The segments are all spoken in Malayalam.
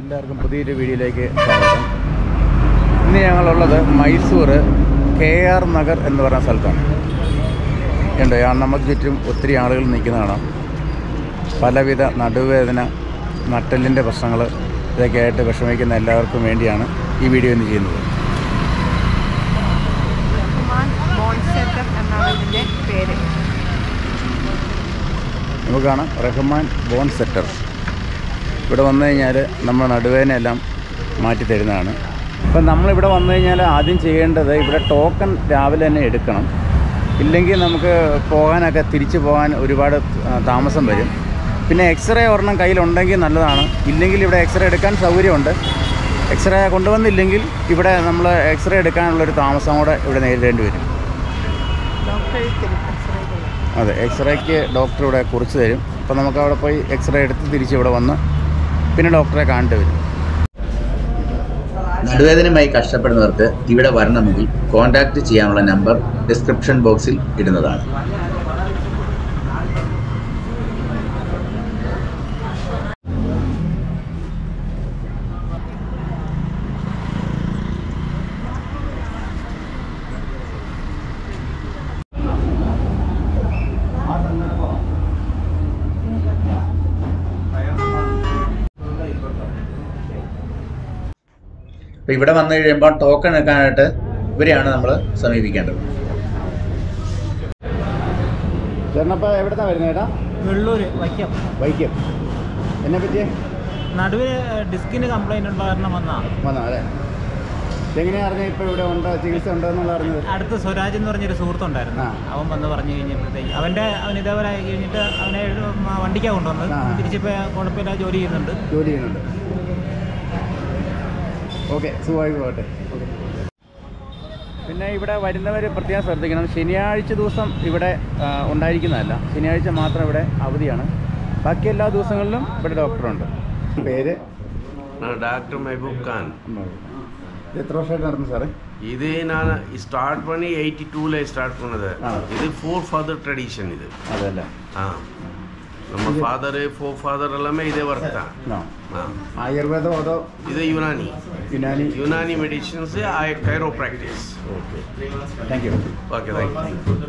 എല്ലാവർക്കും പുതിയൊരു വീഡിയോയിലേക്ക് സ്വാഗതം ഇന്ന് ഞങ്ങളുള്ളത് മൈസൂർ കെ ആർ നഗർ എന്ന് പറയുന്ന സ്ഥലത്താണ് ഉണ്ട് നമുക്ക് ചുറ്റും ഒത്തിരി ആളുകൾ നിൽക്കുന്ന കാണാം പലവിധ നടുവേദന നട്ടലിൻ്റെ പ്രശ്നങ്ങൾ ഇതൊക്കെ ആയിട്ട് വിഷമിക്കുന്ന എല്ലാവർക്കും വേണ്ടിയാണ് ഈ വീഡിയോ ഇന്ന് ചെയ്യുന്നത് റഹ്മാൻ ബോൺ സെറ്റർ എന്നാണ് ഇതിൻ്റെ പേര് നമുക്ക് കാണാം റഹ്മാൻ ബോൺ സെറ്റർ ഇവിടെ വന്നു കഴിഞ്ഞാൽ നമ്മൾ നടുവേദനയെല്ലാം മാറ്റി തരുന്നതാണ് ഇപ്പം നമ്മളിവിടെ വന്നു കഴിഞ്ഞാൽ ആദ്യം ചെയ്യേണ്ടത് ഇവിടെ ടോക്കൺ രാവിലെ തന്നെ എടുക്കണം ഇല്ലെങ്കിൽ നമുക്ക് പോകാനൊക്കെ തിരിച്ചു പോകാൻ ഒരുപാട് ആ, താമസം വരും പിന്നെ എക്സ്റേ ഒരെണ്ണം കയ്യിലുണ്ടെങ്കിൽ നല്ലതാണ് ഇല്ലെങ്കിൽ ഇവിടെ എക്സ്റേ എടുക്കാൻ സൗകര്യമുണ്ട് എക്സ്റേ കൊണ്ടുവന്നില്ലെങ്കിൽ ഇവിടെ നമ്മൾ എക്സ്റേ എടുക്കാനുള്ളൊരു താമസം കൂടെ ഇവിടെ നേരിടേണ്ടി വരും ഡോക്ടർ എഴുത്തരും എക്സ്റേ ചെയ്യാം അതെ എക്സ്റേക്ക് ഡോക്ടർ ഇവിടെ കുറിച്ച് തരും അപ്പോൾ നമുക്ക് അവിടെ പോയി എക്സ്റേ എടുത്ത് തിരിച്ച് ഇവിടെ വന്ന് പിന്നെ ഡോക്ടറെ കാണേണ്ടി വരും നടുവേദനയുമായി കഷ്ടപ്പെടുന്നവർക്ക് ഇവിടെ വരണമെങ്കിൽ കോൺടാക്റ്റ് ചെയ്യാനുള്ള നമ്പർ ഡിസ്ക്രിപ്ഷൻ ബോക്സിൽ ഇടുന്നതാണ് അപ്പോൾ ഇവിടെ വന്നു കഴിയുമ്പോൾ ടോക്കൺ എടുക്കാനായിട്ട് ഇവരെയാണ് നമ്മൾ സമീപിക്കേണ്ടത് ചേട്ടനപ്പോൾ എവിടുന്നാണ് വരുന്നത് ചേട്ടാ വെള്ളൂര് വയ്ക്കം വൈക്കം എന്നെ പറ്റിയേ നടുവിന് ഡിസ്കിന് കംപ്ലൈന്റ് ഉള്ള കാരണം വന്നാ വന്നോ അല്ലേ എങ്ങനെയാ അറിഞ്ഞത് ഇപ്പോൾ ഇവിടെ ഉണ്ട് ചികിത്സ ഉണ്ടെന്നുള്ള അറിഞ്ഞത് അടുത്ത് സ്വരാജ് എന്ന് പറഞ്ഞൊരു സുഹൃത്തുണ്ടായിരുന്നു ആ. അവൻ വന്ന് പറഞ്ഞു കഴിഞ്ഞപ്പോഴത്തേക്ക് അവന്റെ അവൻ ഇതേപോലെ ആയി കഴിഞ്ഞിട്ട് അവനെ വണ്ടിക്കാണ് കൊണ്ടുവന്നത് ആ. തിരിച്ചിപ്പോ കുഴപ്പമില്ല ജോലി ചെയ്യുന്നുണ്ട് ജോലി ചെയ്യുന്നുണ്ട് ഓക്കെ സുഖമായി പോകട്ടെ പിന്നെ ഇവിടെ വരുന്നവർ പ്രത്യേകം ശ്രദ്ധിക്കണം ശനിയാഴ്ച ദിവസം ഇവിടെ ആ, ഉണ്ടായിരിക്കുന്നതല്ല ശനിയാഴ്ച മാത്രം ഇവിടെ അവധിയാണ് ബാക്കി എല്ലാ ദിവസങ്ങളിലും ഇവിടെ ഡോക്ടറുണ്ട് പേര് ನಾನು ಡಾಕ್ಟರ್ ಮೆಹಬೂಬ್ ಖಾನ್ ഇത് എത്ര വർഷമായിട്ട് നടന്നു സാറേ ಇದು ನಾನು ಸ್ಟಾರ್ಟ್ ಮಾಡಿ ಏಯ್ಟಿ ಟೂಲೇ ಸ್ಟಾರ್ಟ್ பண்ணது ಹಾ. ಇದು ಫೋರ್ ಫಾದರ್ ಟ್ರೆಡಿಷನ್ ಇದು അതല്ല ಹಾ ನಮ್ಮ ಫಾದರ್ ಫೋರ್ ಫಾದರ್ ಎಲ್ಲமே ಇದೇ ಬರ್ತಾ ആ ಹಾ ആയുർവേദം അതോ ಇದು ಯುನಾನಿ യുനാനി ಯುನಾನಿ ಮೆಡಿಸಿನ್ಸ್ ಐ ಕೈರೋ practice okay thank you okay thank you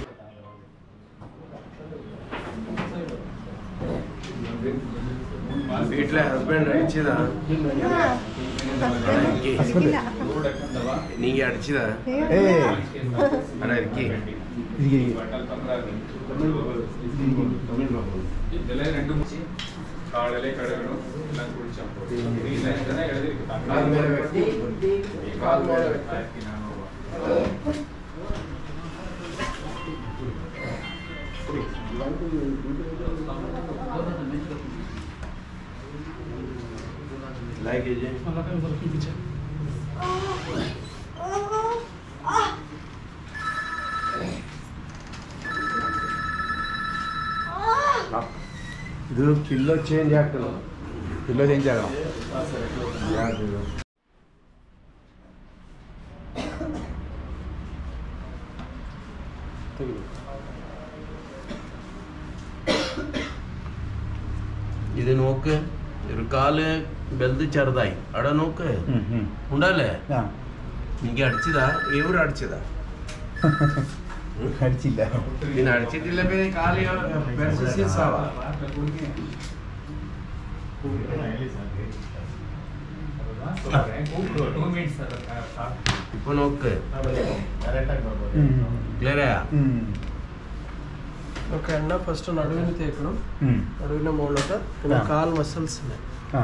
വീട്ടിലെ ഹസ്ബൻഡ് അടിച്ചതാ ഹസ്ബൻഡ് നീங்க അടിച്ചതാ ഏ അടാ ഇരിക്കേ ಕಾಳಲೆ ಕಡೆಗಳು ಎಲ್ಲ ಕುಡಿಸಿ ಇಲ್ಲ ಇದನ್ನ ಎಳೆದಿರ್ಬೇಕು. ಆಯ್ತು, ನಾನು लाइक ഇത് പില്ലോ ചേഞ്ച് ആക്കണം പില്ലോ ചേഞ്ച് ആക്കണം ഇത് നോക്ക് ഒരു കാല് ബെൽത് ചെറുതായി അവിടെ നോക്ക് ഉണ്ടല്ലേ ആ നീங்க അടിച്ചതാ എവിടെ അടിച്ചതാ അടിച്ചില്ല ನೀನು ಅಡಿಚಿಟ್ಟಿಲ್ಲ ಬೇರೆ ಕಾಲಿ ಸಾವ ഇപ്പൊ നോക്ക് ക്ലിയറാ ಓಕೆ ಎಣ್ಣೆ ಫಸ್ಟ್ ನಡುವಿನ ತೇಕணும் ഉം. ನಡುವಿನ ಮೂಲಕ പിന്നെ ആ. കാൽ മസിൽസിനെ ആ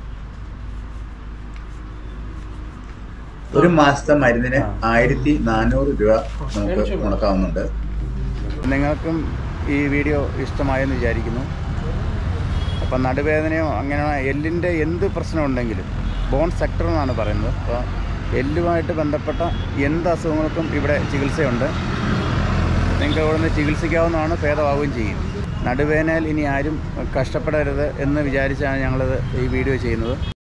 ഒരു മാസത്തെ മരുന്നിന് ആ. ആയിരത്തി നാനൂറ് രൂപ നമുക്ക് മുടക്കാവുന്നുണ്ട് നിങ്ങൾക്കും ഈ വീഡിയോ ഇഷ്ടമായെന്ന് വിചാരിക്കുന്നു അപ്പം നടുവേദനയോ അങ്ങനെ എല്ലിൻ്റെ എന്ത് പ്രശ്നം ഉണ്ടെങ്കിലും ബോൺ സെക്ടർ എന്നാണ് പറയുന്നത് അപ്പോൾ എല്ലുമായിട്ട് ബന്ധപ്പെട്ട എന്ത് അസുഖങ്ങൾക്കും ഇവിടെ ചികിത്സയുണ്ട് നിങ്ങൾക്ക് ഇവിടെ നിന്ന് ചികിത്സിക്കാവുന്നതാണ് ഭേദമാവുകയും ചെയ്യും നടുവേദനയിൽ ഇനി ആരും കഷ്ടപ്പെടരുത് എന്ന് വിചാരിച്ചാണ് ഞങ്ങളിത് ഈ വീഡിയോ ചെയ്യുന്നത്